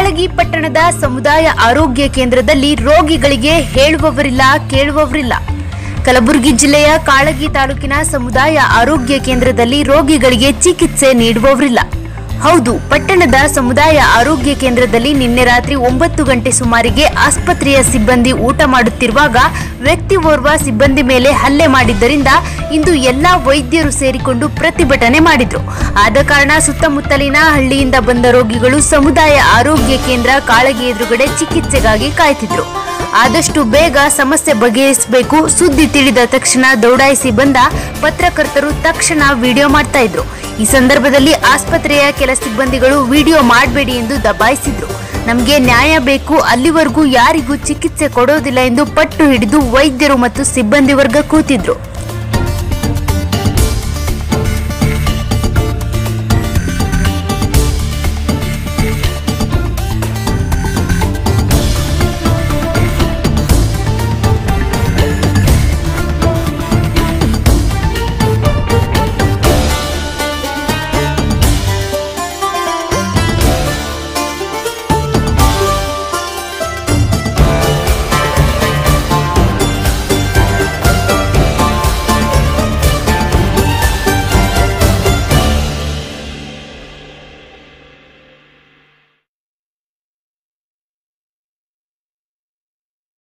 ಕಾಳಗಿ ಪಟ್ಟಣದ ಸಮುದಾಯ ಆರೋಗ್ಯ ಕೇಂದ್ರದಲ್ಲಿ ರೋಗಿಗಳಿಗೆ ಹೇಳುವವರಿಲ್ಲ ಕೇಳುವವರಿಲ್ಲ ಕಲಬುರಗಿ ಜಿಲ್ಲೆಯ ಕಾಳಗಿ ತಾಲೂಕಿನ ಸಮುದಾಯ ಆರೋಗ್ಯ ಕೇಂದ್ರದಲ್ಲಿ ರೋಗಿಗಳಿಗೆ ಚಿಕಿತ್ಸೆ ನೀಡುವವರಿಲ್ಲ ಹೌದು ಪಟ್ಟಣದ ಸಮುದಾಯ ಆರೋಗ್ಯ ಕೇಂದ್ರದಲ್ಲಿ ನಿನ್ನೆ ರಾತ್ರಿ ಒಂಬತ್ತು ಗಂಟೆ ಸುಮಾರಿಗೆ ಆಸ್ಪತ್ರೆಯ ಸಿಬ್ಬಂದಿ ಊಟ ಮಾಡುತ್ತಿರುವಾಗ ವ್ಯಕ್ತಿ ಓರ್ವ ಸಿಬ್ಬಂದಿ ಮೇಲೆ ಹಲ್ಲೆ ಮಾಡಿದ್ದರಿಂದ ಇಂದು ಎಲ್ಲಾ ವೈದ್ಯರು ಸೇರಿಕೊಂಡು ಪ್ರತಿಭಟನೆ ಮಾಡಿದ್ರು ಆದ ಕಾರಣ ಸುತ್ತಮುತ್ತಲಿನ ಹಳ್ಳಿಯಿಂದ ಬಂದ ರೋಗಿಗಳು ಸಮುದಾಯ ಆರೋಗ್ಯ ಕೇಂದ್ರ ಕಾಳಗಿ ಎದುರುಗಡೆ ಚಿಕಿತ್ಸೆಗಾಗಿ ಕಾಯ್ತಿದ್ರು ಆದಷ್ಟು ಬೇಗ ಸಮಸ್ಯೆ ಬಗೆಹರಿಸಬೇಕು ಸುದ್ದಿ ತಿಳಿದ ತಕ್ಷಣ ದೌಡಾಯಿಸಿ ಬಂದ ಪತ್ರಕರ್ತರು ತಕ್ಷಣ ವಿಡಿಯೋ ಮಾಡ್ತಾ ಇದ್ರು ಈ ಸಂದರ್ಭದಲ್ಲಿ ಆಸ್ಪತ್ರೆಯ ಕೆಲ ಸಿಬ್ಬಂದಿಗಳು ವಿಡಿಯೋ ಮಾಡಬೇಡಿ ಎಂದು ದಬಾಯಿಸಿದ್ರು ನಮಗೆ ನ್ಯಾಯ ಬೇಕು ಅಲ್ಲಿವರೆಗೂ ಯಾರಿಗೂ ಚಿಕಿತ್ಸೆ ಕೊಡೋದಿಲ್ಲ ಎಂದು ಪಟ್ಟು ಹಿಡಿದು ವೈದ್ಯರು ಮತ್ತು ಸಿಬ್ಬಂದಿ ವರ್ಗ ಕೂತಿದ್ರು